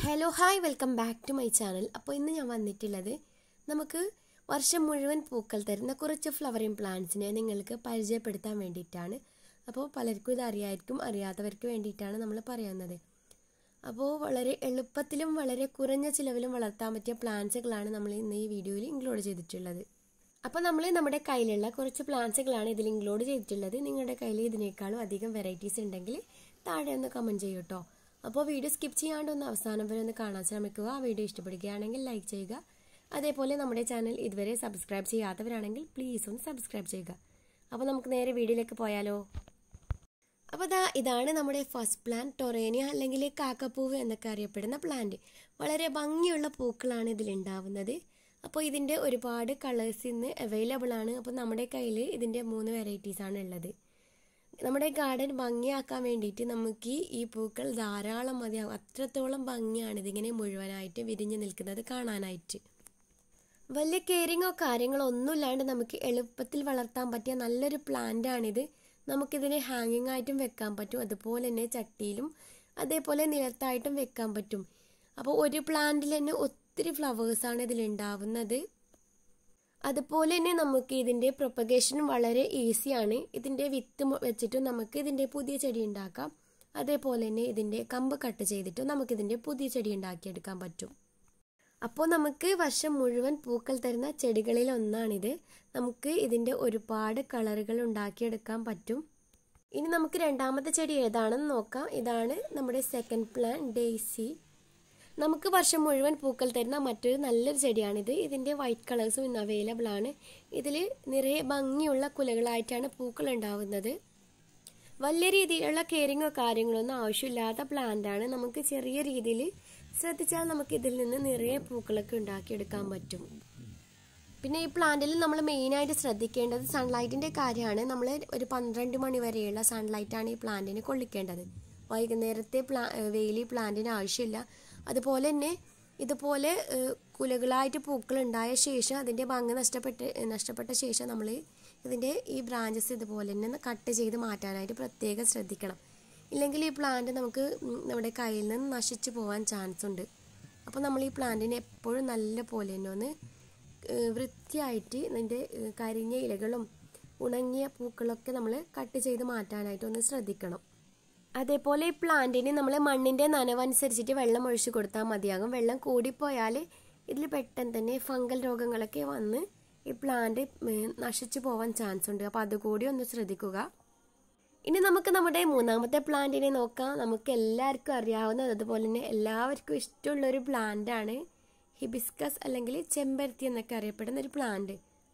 hello hi welcome back to my channel അപ്പോൾ ഇന്ന് ഞാൻ വന്നിട്ടുള്ളത് നമുക്ക് വർഷം മുഴുവൻ പൂക്കൾ തരുന്ന കുറച്ച് ഫ്ലവറിങ് പ്ലാന്റ്സിനെ നിങ്ങൾക്ക് പരിചയപ്പെടുത്താൻ വേണ്ടിയിട്ടാണ് അപ്പോൾ പലർക്കും ഇത് അറിയായിരിക്കും അറിയാത്തവർക്ക് വേണ്ടിയിട്ടാണ് നമ്മൾ പറയുന്നത് അപ്പോൾ വളരെ എളുപ്പത്തിലും വളരെ കുറഞ്ഞ ചിലവിലും വളർത്താൻ പറ്റിയ പ്ലാന്റ്സുകളാണ് നമ്മൾ ഇന്ന് ഈ വീഡിയോയിൽ ഇൻക്ലൂഡ് ചെയ്തിട്ടുള്ളത് അപ്പോൾ നമ്മൾ നമ്മുടെ കയ്യിലുള്ള കുറച്ച് പ്ലാന്റ്സുകളാണ് ഇതിൽ ഇൻക്ലൂഡ് ചെയ്തിട്ടുള്ളത് നിങ്ങളുടെ കയ്യിൽ ഇതിനേക്കാളും അധികം വെറൈറ്റീസ് ഉണ്ടെങ്കിൽ താഴെ ഒന്ന് കമൻറ്റ് ചെയ്യൂ കേട്ടോ അപ്പോൾ വീഡിയോ സ്കിപ്പ് ചെയ്യാണ്ട് ഒന്ന് അവസാനം വരെ ഒന്ന് കാണാൻ ശ്രമിക്കുക ആ വീഡിയോ ഇഷ്ടപ്പെടുകയാണെങ്കിൽ ലൈക്ക് ചെയ്യുക അതേപോലെ നമ്മുടെ ചാനൽ ഇതുവരെ സബ്സ്ക്രൈബ് ചെയ്യാത്തവരാണെങ്കിൽ പ്ലീസ് ഒന്ന് സബ്സ്ക്രൈബ് ചെയ്യുക അപ്പോൾ നമുക്ക് നേരെ വീഡിയോയിലേക്ക് പോയാലോ അപ്പോൾ ദാ ഇതാണ് നമ്മുടെ ഫസ്റ്റ് പ്ലാന്റ് ടൊറേനിയ അല്ലെങ്കിൽ കാക്കപ്പൂവ് എന്നൊക്കെ അറിയപ്പെടുന്ന പ്ലാന്റ് വളരെ ഭംഗിയുള്ള പൂക്കളാണ് ഇതിലുണ്ടാവുന്നത് അപ്പോൾ ഇതിൻ്റെ ഒരുപാട് കളേഴ്സ് ഇന്ന് അവൈലബിൾ ആണ് അപ്പോൾ നമ്മുടെ കയ്യിൽ ഇതിൻ്റെ മൂന്ന് വെറൈറ്റീസ് ആണ് ഉള്ളത് നമ്മുടെ ഗാർഡൻ ഭംഗിയാക്കാൻ വേണ്ടിയിട്ട് നമുക്ക് ഈ പൂക്കൾ ധാരാളം മതിയാവും അത്രത്തോളം ഭംഗിയാണ് ഇതിങ്ങനെ മുഴുവനായിട്ട് വിരിഞ്ഞു നിൽക്കുന്നത് കാണാനായിട്ട് വലിയ കെയറിങ്ങോ കാര്യങ്ങളോ ഒന്നുമില്ലാണ്ട് നമുക്ക് എളുപ്പത്തിൽ വളർത്താൻ പറ്റിയ നല്ലൊരു പ്ലാന്റ് ആണിത് നമുക്കിതിനെ ഹാങ്ങിങ് ആയിട്ടും വെക്കാൻ പറ്റും അതുപോലെ തന്നെ ചട്ടിയിലും അതേപോലെ നിലത്തായിട്ടും വെക്കാൻ പറ്റും അപ്പോൾ ഒരു പ്ലാന്റിൽ തന്നെ ഒത്തിരി ഫ്ലവേഴ്സാണ് ഇതിലുണ്ടാവുന്നത് അതുപോലെ തന്നെ നമുക്ക് ഇതിൻ്റെ പ്രൊപ്പഗേഷൻ വളരെ ഈസിയാണ് ഇതിൻ്റെ വിത്ത് വെച്ചിട്ടും നമുക്ക് ഇതിൻ്റെ പുതിയ ചെടി ഉണ്ടാക്കാം അതേപോലെ തന്നെ ഇതിൻ്റെ കമ്പ് കട്ട് ചെയ്തിട്ടും നമുക്കിതിൻ്റെ പുതിയ ചെടി ഉണ്ടാക്കിയെടുക്കാൻ പറ്റും അപ്പോൾ നമുക്ക് വർഷം മുഴുവൻ പൂക്കൾ തരുന്ന ചെടികളിൽ ഒന്നാണിത് നമുക്ക് ഇതിൻ്റെ ഒരുപാട് കളറുകൾ ഉണ്ടാക്കിയെടുക്കാൻ പറ്റും ഇനി നമുക്ക് രണ്ടാമത്തെ ചെടി ഏതാണെന്ന് നോക്കാം ഇതാണ് നമ്മുടെ സെക്കൻഡ് പ്ലാൻ ഡെയ്സി നമുക്ക് വർഷം മുഴുവൻ പൂക്കൾ തരുന്ന മറ്റൊരു നല്ലൊരു ചെടിയാണിത് ഇതിൻ്റെ വൈറ്റ് കളേഴ്സും ഇന്ന് അവൈലബിൾ ആണ് ഇതിൽ നിറയെ ഭംഗിയുള്ള കുലകളായിട്ടാണ് പൂക്കൾ ഉണ്ടാവുന്നത് വലിയ രീതിയിലുള്ള കെയറിങ്ങോ കാര്യങ്ങളൊന്നും ആവശ്യമില്ലാത്ത പ്ലാന്റാണ് നമുക്ക് ചെറിയ രീതിയിൽ ശ്രദ്ധിച്ചാൽ നമുക്ക് ഇതിൽ നിന്ന് നിറയെ പൂക്കളൊക്കെ ഉണ്ടാക്കിയെടുക്കാൻ പറ്റും പിന്നെ ഈ പ്ലാന്റിൽ നമ്മൾ മെയിനായിട്ട് ശ്രദ്ധിക്കേണ്ടത് സൺലൈറ്റിൻ്റെ കാര്യമാണ് നമ്മൾ ഒരു പന്ത്രണ്ട് മണി വരെയുള്ള സൺലൈറ്റാണ് ഈ പ്ലാന്റിന് കൊള്ളിക്കേണ്ടത് വൈകുന്നേരത്തെ പ്ലാ വെയിൽ ഈ പ്ലാന്റിന് ആവശ്യമില്ല അതുപോലെ തന്നെ ഇതുപോലെ കുലകളായിട്ട് പൂക്കൾ ഉണ്ടായ ശേഷം അതിൻ്റെ ഭംഗി നഷ്ടപ്പെട്ട് നഷ്ടപ്പെട്ട ശേഷം നമ്മൾ ഇതിൻ്റെ ഈ ബ്രാഞ്ചസ് ഇതുപോലെ തന്നെ കട്ട് ചെയ്ത് മാറ്റാനായിട്ട് പ്രത്യേകം ശ്രദ്ധിക്കണം ഇല്ലെങ്കിൽ ഈ പ്ലാന്റ് നമുക്ക് നമ്മുടെ കയ്യിൽ നിന്ന് നശിച്ചു പോകാൻ ചാൻസ് ഉണ്ട് അപ്പോൾ നമ്മൾ ഈ പ്ലാന്റിനെ എപ്പോഴും നല്ല പോലെ തന്നെ ഒന്ന് വൃത്തിയായിട്ട് അതിൻ്റെ കരിഞ്ഞ ഇലകളും ഉണങ്ങിയ പൂക്കളൊക്കെ നമ്മൾ കട്ട് ചെയ്ത് മാറ്റാനായിട്ട് ഒന്ന് ശ്രദ്ധിക്കണം അതേപോലെ ഈ പ്ലാന്റിന് നമ്മൾ മണ്ണിൻ്റെ നനവനുസരിച്ചിട്ട് വെള്ളം ഒഴിച്ചു കൊടുത്താൽ മതിയാകും വെള്ളം കൂടിപ്പോയാൽ ഇതിൽ പെട്ടെന്ന് തന്നെ ഫംഗൽ രോഗങ്ങളൊക്കെ വന്ന് ഈ പ്ലാന്റ് നശിച്ചു പോവാൻ ചാൻസ് ഉണ്ട് അപ്പോൾ അതുകൂടി ഒന്ന് ശ്രദ്ധിക്കുക ഇനി നമുക്ക് നമ്മുടെ മൂന്നാമത്തെ പ്ലാന്റിനെ നോക്കാം നമുക്ക് എല്ലാവർക്കും അറിയാവുന്നത് അതുപോലെ തന്നെ എല്ലാവർക്കും ഇഷ്ടമുള്ള ഒരു പ്ലാന്റ് ആണ് ഹിബിസ്കസ് അല്ലെങ്കിൽ ചെമ്പരത്തി എന്നൊക്കെ അറിയപ്പെടുന്ന ഒരു പ്ലാന്റ്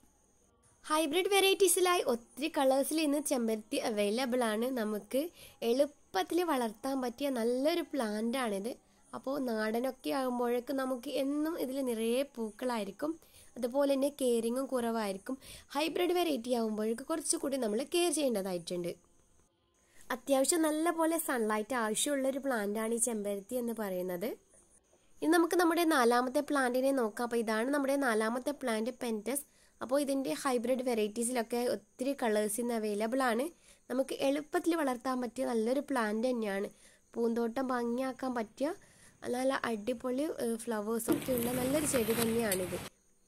ഹൈബ്രിഡ് വെറൈറ്റീസിലായി ഒത്തിരി കളേഴ്സിൽ ഇന്ന് ചെമ്പരത്തി അവൈലബിൾ ആണ് നമുക്ക് എളുപ്പത്തിൽ വളർത്താൻ പറ്റിയ നല്ലൊരു പ്ലാന്റ് ആണിത് അപ്പോൾ നാടനൊക്കെ ആകുമ്പോഴേക്ക് നമുക്ക് എന്നും ഇതിൽ നിറയെ പൂക്കളായിരിക്കും അതുപോലെ തന്നെ കെയറിങ്ങും കുറവായിരിക്കും ഹൈബ്രിഡ് വെറൈറ്റി ആകുമ്പോഴേക്ക് കുറച്ചുകൂടി നമ്മൾ കെയർ ചെയ്യേണ്ടതായിട്ടുണ്ട് അത്യാവശ്യം നല്ല പോലെ സൺലൈറ്റ് ആവശ്യമുള്ള ഒരു പ്ലാന്റ് ആണ് ഈ ചെമ്പരത്തി എന്ന് പറയുന്നത് ഇനി നമുക്ക് നമ്മുടെ നാലാമത്തെ പ്ലാന്റിനെ നോക്കാം അപ്പോൾ ഇതാണ് നമ്മുടെ നാലാമത്തെ പ്ലാന്റ് പെൻറ്റസ് അപ്പോൾ ഇതിൻ്റെ ഹൈബ്രിഡ് വെറൈറ്റീസിലൊക്കെ ഒത്തിരി കളേഴ്സ് ഇന്ന് അവൈലബിൾ ആണ് നമുക്ക് എളുപ്പത്തിൽ വളർത്താൻ പറ്റിയ നല്ലൊരു പ്ലാന്റ് തന്നെയാണ് പൂന്തോട്ടം ഭംഗിയാക്കാൻ പറ്റിയ നല്ല അടിപൊളി ഫ്ലവേഴ്സൊക്കെ ഉള്ള നല്ലൊരു ചെടി തന്നെയാണിത്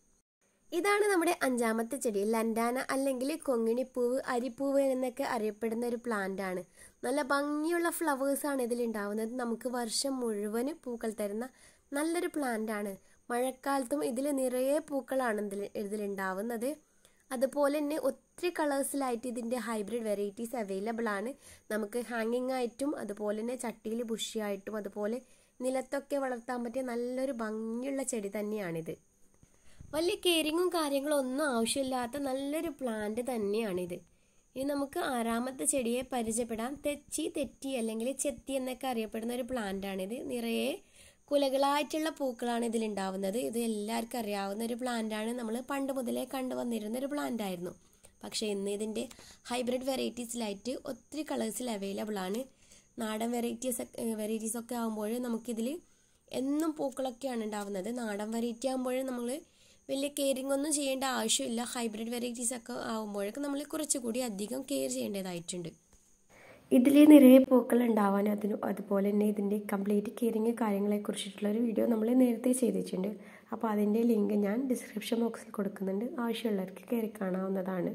ഇതാണ് നമ്മുടെ അഞ്ചാമത്തെ ചെടി ലൻഡാന അല്ലെങ്കിൽ കൊങ്ങിണിപ്പൂവ് അരിപ്പൂവ് എന്നൊക്കെ അറിയപ്പെടുന്ന ഒരു പ്ലാന്റ് ആണ് നല്ല ഭംഗിയുള്ള ഫ്ലവേഴ്സാണ് ഇതിലുണ്ടാവുന്നത് നമുക്ക് വർഷം മുഴുവൻ പൂക്കൾ തരുന്ന നല്ലൊരു പ്ലാന്റ് ആണ് മഴക്കാലത്തും ഇതിൽ നിറയെ പൂക്കളാണ് ഇതിൽ ഇതിലുണ്ടാവുന്നത് അതുപോലെ തന്നെ ഒത്തിരി കളേഴ്സിലായിട്ട് ഇതിൻ്റെ ഹൈബ്രിഡ് വെറൈറ്റീസ് അവൈലബിൾ ആണ് നമുക്ക് ഹാങ്ങിങ് ആയിട്ടും അതുപോലെ തന്നെ ചട്ടിയിൽ ബുഷിയായിട്ടും അതുപോലെ നിലത്തൊക്കെ വളർത്താൻ പറ്റിയ നല്ലൊരു ഭംഗിയുള്ള ചെടി തന്നെയാണിത് വലിയ കെയറിങ്ങും കാര്യങ്ങളും ഒന്നും ആവശ്യമില്ലാത്ത നല്ലൊരു പ്ലാന്റ് തന്നെയാണിത് ഇനി നമുക്ക് ആറാമത്തെ ചെടിയെ പരിചയപ്പെടാം തെച്ചി തെറ്റി അല്ലെങ്കിൽ ചെത്തി എന്നൊക്കെ അറിയപ്പെടുന്ന ഒരു പ്ലാന്റ് ആണിത് നിറയെ കുലകളായിട്ടുള്ള പൂക്കളാണ് ഇതിലുണ്ടാവുന്നത് ഇത് എല്ലാവർക്കും അറിയാവുന്ന ഒരു പ്ലാന്റാണ് നമ്മൾ പണ്ട് മുതലേ കണ്ടുവന്നിരുന്ന ഒരു പ്ലാന്റ് ആയിരുന്നു പക്ഷേ ഇന്ന് ഇതിൻ്റെ ഹൈബ്രിഡ് വെറൈറ്റീസിലായിട്ട് ഒത്തിരി കളേഴ്സിൽ അവൈലബിൾ ആണ് നാടൻ വെറൈറ്റീസ് വെറൈറ്റീസ് ഒക്കെ ആകുമ്പോൾ നമുക്കിതിൽ എന്നും പൂക്കളൊക്കെയാണ് ഉണ്ടാവുന്നത് നാടൻ വെറൈറ്റി ആകുമ്പോൾ നമ്മൾ വലിയ കെയറിങ് ഒന്നും ചെയ്യേണ്ട ആവശ്യമില്ല ഹൈബ്രിഡ് വെറൈറ്റീസ് ഒക്കെ ആകുമ്പോഴേക്കും നമ്മൾ കുറച്ചുകൂടി അധികം കെയർ ചെയ്യേണ്ടതായിട്ടുണ്ട് ഇതിൽ നിറയെ പൂക്കൾ ഉണ്ടാവാനും അതിന് അതുപോലെ തന്നെ ഇതിൻ്റെ കംപ്ലീറ്റ് കെയറിങ് കാര്യങ്ങളെക്കുറിച്ചിട്ടുള്ള ഒരു വീഡിയോ നമ്മൾ നേരത്തെ ചെയ്തിട്ടുണ്ട് അപ്പോൾ അതിൻ്റെ ലിങ്ക് ഞാൻ ഡിസ്ക്രിപ്ഷൻ ബോക്സിൽ കൊടുക്കുന്നുണ്ട് ആവശ്യമുള്ളവർക്ക് കയറി കാണാവുന്നതാണ്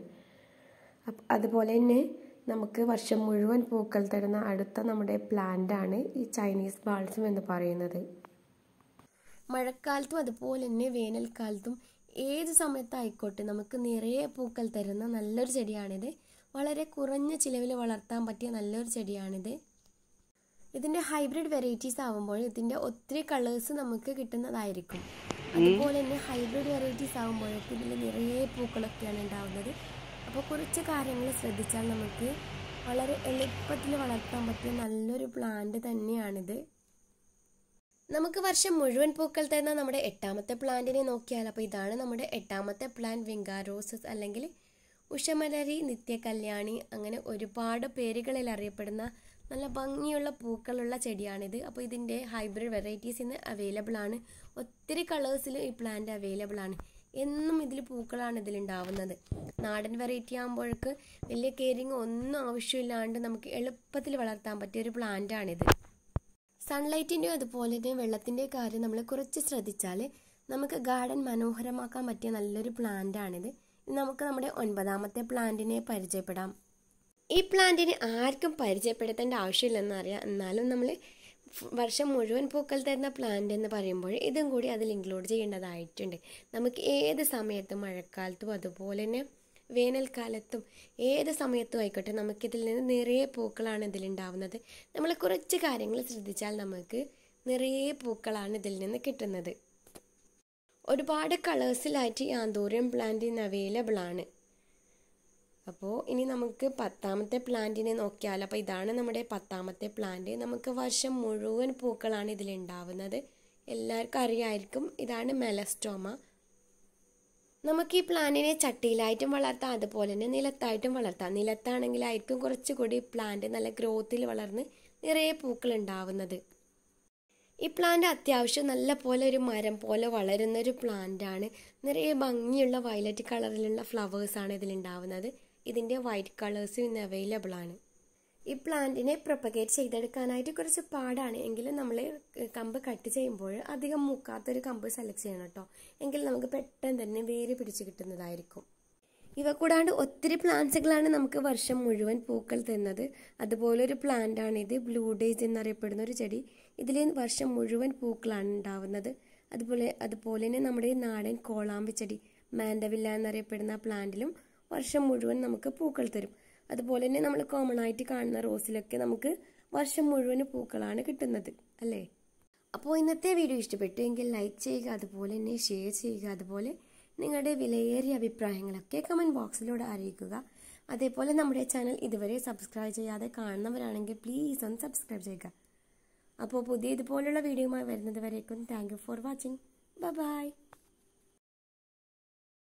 അതുപോലെ തന്നെ നമുക്ക് വർഷം മുഴുവൻ പൂക്കൾ തരുന്ന അടുത്ത നമ്മുടെ പ്ലാന്റാണ് ഈ ചൈനീസ് ബാൾസം എന്ന് പറയുന്നത് മഴക്കാലത്തും അതുപോലെ തന്നെ വേനൽക്കാലത്തും ഏത് സമയത്തായിക്കോട്ടെ നമുക്ക് നിറയെ പൂക്കൾ തരുന്ന നല്ലൊരു ചെടിയാണിത് വളരെ കുറഞ്ഞ ചിലവിൽ വളർത്താൻ പറ്റിയ നല്ലൊരു ചെടിയാണിത് ഇതിൻ്റെ ഹൈബ്രിഡ് വെറൈറ്റീസ് ആകുമ്പോൾ ഇതിൻ്റെ ഒത്തിരി കളേഴ്സ് നമുക്ക് കിട്ടുന്നതായിരിക്കും അതുപോലെ തന്നെ ഹൈബ്രിഡ് വെറൈറ്റീസ് ആകുമ്പോഴേക്കും ഇതിൽ നിറയെ പൂക്കളൊക്കെയാണ് ഉണ്ടാവുന്നത് അപ്പോൾ കുറച്ച് കാര്യങ്ങൾ ശ്രദ്ധിച്ചാൽ നമുക്ക് വളരെ എളുപ്പത്തിൽ വളർത്താൻ പറ്റിയ നല്ലൊരു പ്ലാന്റ് തന്നെയാണിത് നമുക്ക് വർഷം മുഴുവൻ പൂക്കൾ തരുന്ന നമ്മുടെ എട്ടാമത്തെ പ്ലാന്റിനെ നോക്കിയാൽ അപ്പോൾ ഇതാണ് നമ്മുടെ എട്ടാമത്തെ പ്ലാന്റ് വിങ്കാറോസസ് അല്ലെങ്കിൽ ഉഷമലരി നിത്യകല്യാണി അങ്ങനെ ഒരുപാട് പേരുകളിൽ അറിയപ്പെടുന്ന നല്ല ഭംഗിയുള്ള പൂക്കളുള്ള ചെടിയാണിത് അപ്പോൾ ഇതിൻ്റെ ഹൈബ്രിഡ് വെറൈറ്റീസ് ഇന്ന് അവൈലബിൾ ആണ് ഒത്തിരി കളേഴ്സിൽ ഈ പ്ലാന്റ് അവൈലബിൾ ആണ് എന്നും ഇതിൽ പൂക്കളാണ് ഇതിലുണ്ടാവുന്നത് നാടൻ വെറൈറ്റി ആകുമ്പോഴേക്ക് വലിയ കെയറിങ് ഒന്നും ആവശ്യമില്ലാണ്ട് നമുക്ക് എളുപ്പത്തിൽ വളർത്താൻ പറ്റിയ ഒരു പ്ലാന്റാണിത് സൺലൈറ്റിൻ്റെയും അതുപോലെ തന്നെ വെള്ളത്തിൻ്റെ കാര്യം നമ്മൾ കുറച്ച് ശ്രദ്ധിച്ചാൽ നമുക്ക് ഗാർഡൻ മനോഹരമാക്കാൻ പറ്റിയ നല്ലൊരു പ്ലാന്റാണിത് നമുക്ക് നമ്മുടെ ഒൻപതാമത്തെ പ്ലാന്റിനെ പരിചയപ്പെടാം ഈ പ്ലാന്റിന് ആർക്കും പരിചയപ്പെടുത്തേണ്ട ആവശ്യമില്ലെന്ന് അറിയാം എന്നാലും നമ്മൾ വർഷം മുഴുവൻ പൂക്കൾ തരുന്ന പ്ലാന്റ് എന്ന് പറയുമ്പോൾ ഇതും കൂടി അതിൽ ഇൻക്ലൂഡ് ചെയ്യേണ്ടതായിട്ടുണ്ട് നമുക്ക് ഏത് സമയത്തും മഴക്കാലത്തും അതുപോലെ തന്നെ വേനൽക്കാലത്തും ഏത് സമയത്തും ആയിക്കോട്ടെ നമുക്കിതിൽ നിന്ന് നിറയെ പൂക്കളാണ് ഇതിലുണ്ടാവുന്നത് നമ്മൾ കുറച്ച് കാര്യങ്ങൾ ശ്രദ്ധിച്ചാൽ നമുക്ക് നിറയെ പൂക്കളാണ് ഇതിൽ നിന്ന് കിട്ടുന്നത് ഒരുപാട് കളേഴ്സിലായിട്ട് ഈ ആന്തൂറിയം പ്ലാന്റ് ഇന്ന് അവൈലബിൾ ആണ് അപ്പോൾ ഇനി നമുക്ക് പത്താമത്തെ പ്ലാന്റിനെ നോക്കിയാൽ അപ്പോൾ ഇതാണ് നമ്മുടെ പത്താമത്തെ പ്ലാന്റ് നമുക്ക് വർഷം മുഴുവൻ പൂക്കളാണ് ഇതിലുണ്ടാവുന്നത് എല്ലാവർക്കും അറിയായിരിക്കും ഇതാണ് മെലസ്റ്റോമ നമുക്ക് ഈ പ്ലാന്റിനെ ചട്ടിയിലായിട്ടും വളർത്താം അതുപോലെ തന്നെ നിലത്തായിട്ടും വളർത്താം നിലത്താണെങ്കിലായിരിക്കും കുറച്ചുകൂടി പ്ലാന്റ് നല്ല ഗ്രോത്തിൽ വളർന്ന് നിറയെ പൂക്കൾ ഉണ്ടാവുന്നത് ഈ പ്ലാന്റ് അത്യാവശ്യം നല്ല പോലെ ഒരു മരം പോലെ വളരുന്ന ഒരു പ്ലാന്റ് ആണ് നിറയെ ഭംഗിയുള്ള വയലറ്റ് കളറിലുള്ള ഫ്ലവേഴ്സാണ് ഇതിലുണ്ടാവുന്നത് ഇതിൻ്റെ വൈറ്റ് കളേഴ്സും ഇന്ന് അവൈലബിൾ ആണ് ഈ പ്ലാന്റിനെ പ്രൊപ്പഗേറ്റ് ചെയ്തെടുക്കാനായിട്ട് കുറച്ച് പാടാണ് എങ്കിലും നമ്മൾ കമ്പ് കട്ട് ചെയ്യുമ്പോൾ അധികം മുക്കാത്തൊരു കമ്പ് സെലക്ട് ചെയ്യണം കേട്ടോ എങ്കിൽ നമുക്ക് പെട്ടെന്ന് തന്നെ വേര് പിടിച്ച് കിട്ടുന്നതായിരിക്കും ഇവ കൂടാണ്ട് ഒത്തിരി പ്ലാന്റ്സുകളാണ് നമുക്ക് വർഷം മുഴുവൻ പൂക്കൾ തരുന്നത് അതുപോലെ ഒരു പ്ലാന്റ് ആണ് ഇത് ബ്ലൂ ഡേയ്സ് എന്നറിയപ്പെടുന്ന ഒരു ചെടി ഇതിൽ വർഷം മുഴുവൻ പൂക്കളാണ് ഉണ്ടാവുന്നത് അതുപോലെ അതുപോലെ തന്നെ നമ്മുടെ നാടൻ കോളാമ്പ് ചെടി മാൻഡവില്ല എന്നറിയപ്പെടുന്ന പ്ലാന്റിലും വർഷം മുഴുവൻ നമുക്ക് പൂക്കൾ തരും അതുപോലെ തന്നെ നമ്മൾ കോമൺ ആയിട്ട് കാണുന്ന റോസിലൊക്കെ നമുക്ക് വർഷം മുഴുവൻ പൂക്കളാണ് കിട്ടുന്നത് അല്ലേ അപ്പോൾ ഇന്നത്തെ വീഡിയോ ഇഷ്ടപ്പെട്ടു എങ്കിൽ ലൈക്ക് ചെയ്യുക അതുപോലെ തന്നെ ഷെയർ ചെയ്യുക അതുപോലെ നിങ്ങളുടെ വിലയേറിയ അഭിപ്രായങ്ങളൊക്കെ കമൻറ്റ് ബോക്സിലൂടെ അറിയിക്കുക അതേപോലെ നമ്മുടെ ചാനൽ ഇതുവരെ സബ്സ്ക്രൈബ് ചെയ്യാതെ കാണുന്നവരാണെങ്കിൽ പ്ലീസ് ഒന്ന് സബ്സ്ക്രൈബ് ചെയ്യുക അപ്പോൾ പുതിയ ഇതുപോലുള്ള വീഡിയോയുമായി വരുന്നത് വരേക്കും thank you for watching by